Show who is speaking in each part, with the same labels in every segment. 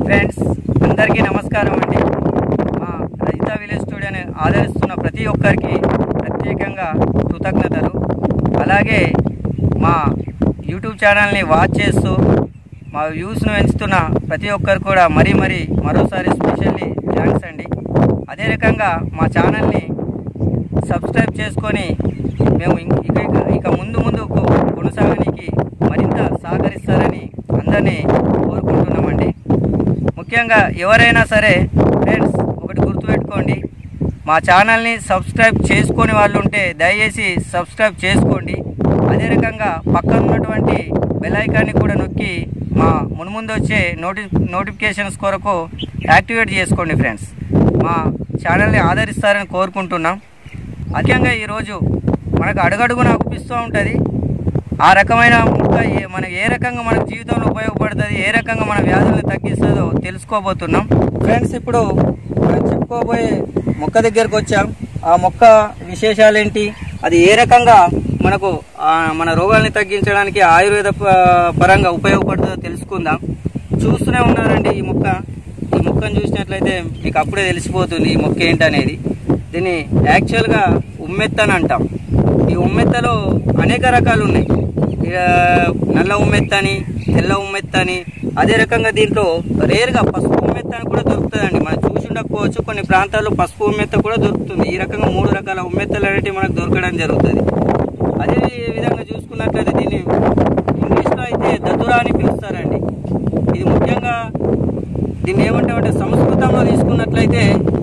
Speaker 1: friends అందరికీ నమస్కారం అండి మా రజిత విలేజ్ స్టూడియోని ఆదరిస్తున్న ప్రతి ఒక్కరికి ప్రత్యేకంగా కృతజ్ఞతలు అలాగే మా యూట్యూబ్ ఛానల్ని వాచ్ చేస్తూ మా వ్యూస్ను పెంచుతున్న ప్రతి ఒక్కరు కూడా మరీ మరీ మరోసారి స్పెషల్లీ థ్యాంక్స్ అండి అదే రకంగా మా ఛానల్ని సబ్స్క్రైబ్ చేసుకొని మేము ఇం- ఇక ఇక- ఇక ముందు ముందు కొ- కొనసాగడానికి మరింత సహకరిస్తారని అందరినీ కోరుకుంటున్నామండి ముఖ్యంగా ఎవరైనా సరే ఫ్రెండ్స్ ఒకటి గుర్తుపెట్టుకోండి మా ఛానల్ని సబ్స్క్రైబ్ చేసుకొని వాళ్ళు ఉంటే దయచేసి సబ్స్క్రైబ్ చేసుకోండి అదే రకంగా పక్కన ఉన్నటువంటి బెల్ ఐకాన్ని కూడా నొక్కి మా మున్ముందు వచ్చే నోటి నోటిఫికేషన్స్ కొరకు యాక్టివేట్ చేసుకోండి ఫ్రెండ్స్ మా ఛానల్ని ఆదరిస్తారని కోరుకుంటున్నాం ముఖ్యంగా ఈరోజు మనకు అడుగడుగున అగుపిస్తూ ఉంటుంది ఆ రకమైన మొక్క ఏ- మనకు ఏ రకంగా మన జీవితంలో ఉపయోగపడుతుంది ఏ రకంగా మన వ్యాధులను తగ్గిస్తుందో తెలుసుకోబోతున్నాం ఫ్రెండ్స్ ఇప్పుడు మనం చెప్పుకోబోయే మొక్క దగ్గరకు వచ్చాం ఆ మొక్క విశేషాలు ఏంటి అది ఏ రకంగా మనకు ఆ, మన రోగాల్ని తగ్గించడానికి ఆయుర్వేద ప- పరంగా ఉపయోగపడుతుందో తెలుసుకుందాం చూస్తూనే ఉన్నారండి ఈ మొక్క ఈ మొక్కను చూసినట్లయితే మీకు అప్పుడే తెలిసిపోతుంది ఈ మొక్క ఏంటనేది దీన్ని యాక్చువల్గా ఉమ్మెత్త అని అంటాం ఈ ఉమ్మెత్తలో అనేక రకాలు ఉన్నాయి ఇక నల్ల ఉమ్మెత్త అని తెల్ల ఉమ్మెత్త అని అదే రకంగా దీంట్లో రేర్గా పసుపు ఉమ్మెత్త అని కూడా దొరుకుతుందండి మనం చూసి ఉండకపోవచ్చు కొన్ని ప్రాంతాల్లో పసుపు ఉమ్మెత్త కూడా దొరుకుతుంది ఈ రకంగా మూడు రకాల ఉమ్మెత్తలు అనేవి మనకు దొరకడం జరుగుతుంది అదే విధంగా చూసుకున్నట్లయితే దీన్ని ఇంగ్లీష్లో అయితే దతురా అని పిలుస్తారండి ఇది ముఖ్యంగా దీన్ని ఏమంటామంటే సంస్కృతంలో తీసుకున్నట్లయితే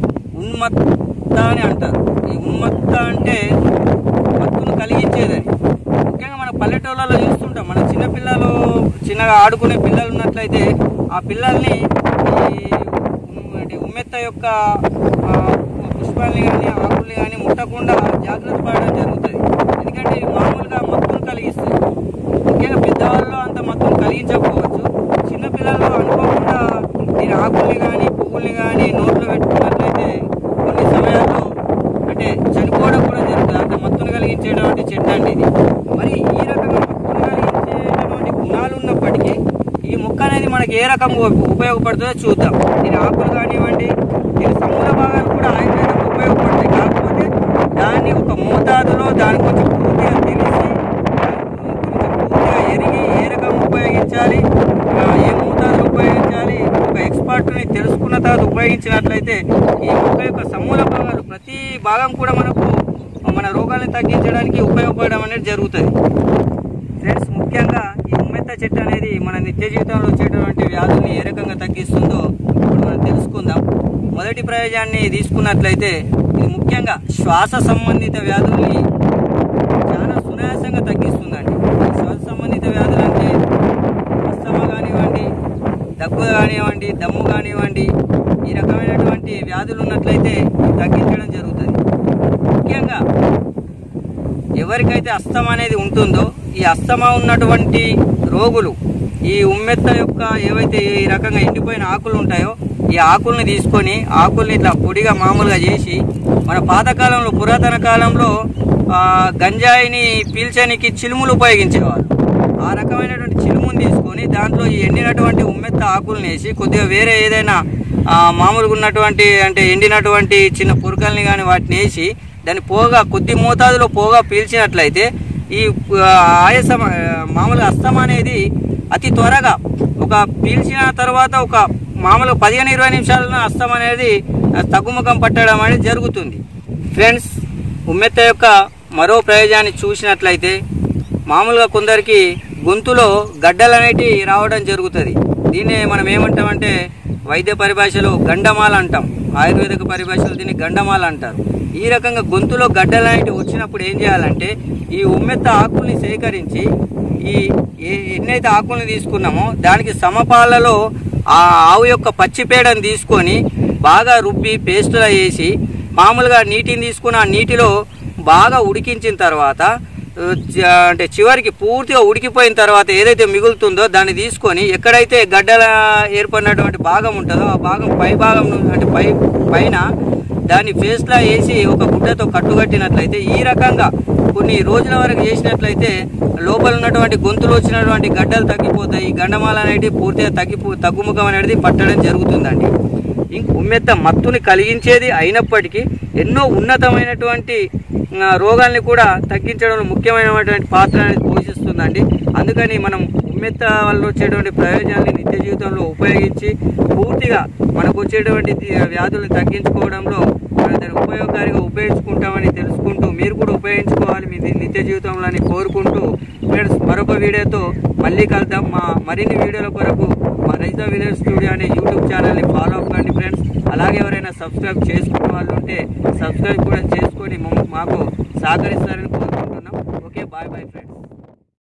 Speaker 1: ఉన్మత్త అని అంటారు ఈ ఉన్మత్త అంటే మత్తును కలిగించేదని ముఖ్యంగా మన పల్లెటూళ్ళలో చూస్తుంటాం మన చిన్న పిల్లలు చిన్నగా ఆడుకునే పిల్లలు ఉన్నట్లయితే ఆ పిల్లల్ని ఈ ఉమ్- ఏంటి ఉమ్మెత్త యొక్క ఆ, పుష్పాల్ని కానీ ఆకుల్ని కానీ ముట్టకుండా జాగ్రత్త పడడం జరుగుతుంది ఎందుకంటే ఇవి మామూలుగా మత్తును కలిగిస్తాయి ముఖ్యంగా పెద్దవాళ్ళు అంత మత్తును కలిగించకపోవచ్చు చిన్న పిల్లలు అనుకోకుండా దీని ఆకుల్ని కానీ పువ్వుల్ని కానీ నోట్లో పెట్టుకున్నట్లయితే కొన్ని సమయాల్లో అంటే చనిపోవడం కూడా జరుగుతుంది అంత మత్తును కలిగించేటువంటి చెట్టు అండి ఇది మరి ఈ రకంగా మత్తును కలిగించేటువంటి గుణాలు ఉన్నప్పటికీ ఈ మొక్క అనేది మనకి ఏ రకంగా ఉప- ఉపయోగపడుతుందో చూద్దాం దీని ఆకులు కానివ్వండి దీని సమూల భాగాలు కూడా ఆయుర్వేదం ఉపయోగపడతాయి కాకపోతే దాన్ని ఒక మోతాదులో దాని కొంచెం పూర్తిగా తెలిసి కొంచెం పూర్తిగా ఎరిగి ఏ రకంగా ఉపయోగించాలి ఆ, ఏ మోతాదులో ఉపయోగించాలి ఒక ఎక్స్పర్ట్ని తెలుసుకున్న తర్వాత ఉపయోగించినట్లయితే ఈ మొక్క యొక్క సమూల భాగాలు ప్రతి భాగం కూడా మనకు మన రోగాలను తగ్గించడానికి ఉపయోగపడడం అనేది జరుగుతుంది ఫ్రెండ్స్ ముఖ్యంగా ఈ ఉమ్మెత్త చెట్టు అనేది మన నిత్య జీవితంలో వచ్చేటువంటి వ్యాధుల్ని ఏ రకంగా తగ్గిస్తుందో ఇప్పుడు మనం తెలుసుకుందాం మొదటి ప్రయోజనాన్ని తీసుకున్నట్లయితే ఇది ముఖ్యంగా శ్వాస సంబంధిత వ్యాధుల్ని చాలా సునాయాసంగా తగ్గిస్తుందండి ఈ శ్వాస సంబంధిత వ్యాధులు అంటే అస్తమా కానివ్వండి దగ్గు కానివ్వండి దమ్ము కానివ్వండి ఈ రకమైనటువంటి వ్యాధులు ఉన్నట్లయితే ఇది తగ్గించడం జరుగుతుంది ముఖ్యంగా ఎవరికైతే అస్తమా అనేది ఉంటుందో ఈ అస్తమా ఉన్నటువంటి రోగులు ఈ ఉమ్మెత్త యొక్క ఏవైతే ఈ రకంగా ఎండిపోయిన ఆకులు ఉంటాయో ఈ ఆకుల్ని తీసుకొని ఆకుల్ని ఇట్లా పొడిగా మామూలుగా చేసి మన పాతకాలంలో పురాతన కాలంలో ఆ, గంజాయిని పీల్చడానికి చిలుములు ఉపయోగించేవారు ఆ రకమైనటువంటి చిలుముని తీసుకొని దాంట్లో ఈ ఎండినటువంటి ఉమ్మెత్త ఆకుల్ని వేసి కొద్దిగా వేరే ఏదైనా ఆ, మామూలుగా ఉన్నటువంటి అంటే ఎండినటువంటి చిన్న పురకల్ని కానీ వాటిని వేసి దాన్ని పోగా కొద్ది మోతాదులో పోగా పీల్చినట్లయితే ఈ ఆ, ఆయాసం ఆ, మామూలుగా అస్తమా అనేది అతి త్వరగా ఒక పీల్చిన తర్వాత ఒక మామూలుగా పదిహేను ఇరవై నిమిషాలలో అస్తం అనేది ఆ, తగ్గుముఖం పట్టడం అనేది జరుగుతుంది ఫ్రెండ్స్ ఉమ్మెత్త యొక్క మరో ప్రయోజనాన్ని చూసినట్లయితే మామూలుగా కొందరికి గొంతులో గడ్డలు అనేటివి రావడం జరుగుతుంది దీన్నే మనం ఏమంటామంటే వైద్య పరిభాషలో గండమాల అంటాం ఆయుర్వేదిక పరిభాషలో దీన్ని గండమాల అంటారు ఈ రకంగా గొంతులో గడ్డలు అనేటివి వచ్చినప్పుడు ఏం చేయాలంటే ఈ ఉమ్మెత్త ఆకుల్ని సేకరించి ఈ ఏ- ఎన్నైతే ఆకుల్ని తీసుకున్నామో దానికి సమపాలలో ఆ ఆవు యొక్క పచ్చిపేడను తీసుకొని బాగా రుబ్బి పేస్టులా వేసి మామూలుగా నీటిని తీసుకుని ఆ నీటిలో బాగా ఉడికించిన తర్వాత ఆ, చ- అంటే చివరికి పూర్తిగా ఉడికిపోయిన తర్వాత ఏదైతే మిగులుతుందో దాన్ని తీసుకొని ఎక్కడైతే గడ్డల ఏర్పడినటువంటి భాగం ఉంటుందో ఆ భాగం పై భాగం ను- అంటే పై పైన దాన్ని ఫేస్లా వేసి ఒక గుడ్డతో కట్టుకట్టినట్లయితే ఈ రకంగా కొన్ని రోజుల వరకు చేసినట్లయితే లోపల ఉన్నటువంటి గొంతులో వచ్చినటువంటి గడ్డలు తగ్గిపోతాయి ఈ గండమాల అనేటివి పూర్తిగా తగ్గిపో తగ్గుముఖం అనేది పట్టడం జరుగుతుందండి ఇంక ఉమ్మెత్త మత్తుని కలిగించేది అయినప్పటికీ ఎన్నో ఉన్నతమైనటువంటి ఆ, రోగాల్ని కూడా తగ్గించడంలో ముఖ్యమైనటువంటి పాత్ర అనేది పోషిస్తుందండి అందుకని మనం ఉమ్మెత్త వల్ల వచ్చేటువంటి ప్రయోజనాన్ని నిత్య జీవితంలో ఉపయోగించి పూర్తిగా మనకు వచ్చేటువంటి ది- వ్యాధులను తగ్గించుకోవడంలో మనం దాన్ని ఉపయోగకారిగా ఉపయోగించుకుంటామని తెలుసుకుంటూ మీరు కూడా ఉపయోగించుకోవాలి మీ ది- నిత్య జీవితంలో అని కోరుకుంటూ ఫ్రెండ్స్ మరొక వీడియోతో మళ్ళీ కలుద్దాం మా మరిన్ని వీడియోల కొరకు మా రైతా విలేజ్ స్టూడియో అనే యూట్యూబ్ ఛానల్ని ఫాలో అప్ కండి ఫ్రెండ్స్ అలాగే ఎవరైనా సబ్స్క్రైబ్ చేసుకున్న వాళ్ళు ఉంటే సబ్స్క్రైబ్ కూడా చేసుకొని మమ్మ- మాకు సహకరిస్తారని కోరుకుంటున్నాం ఓకే బాయ్ బాయ్ ఫ్రెండ్స్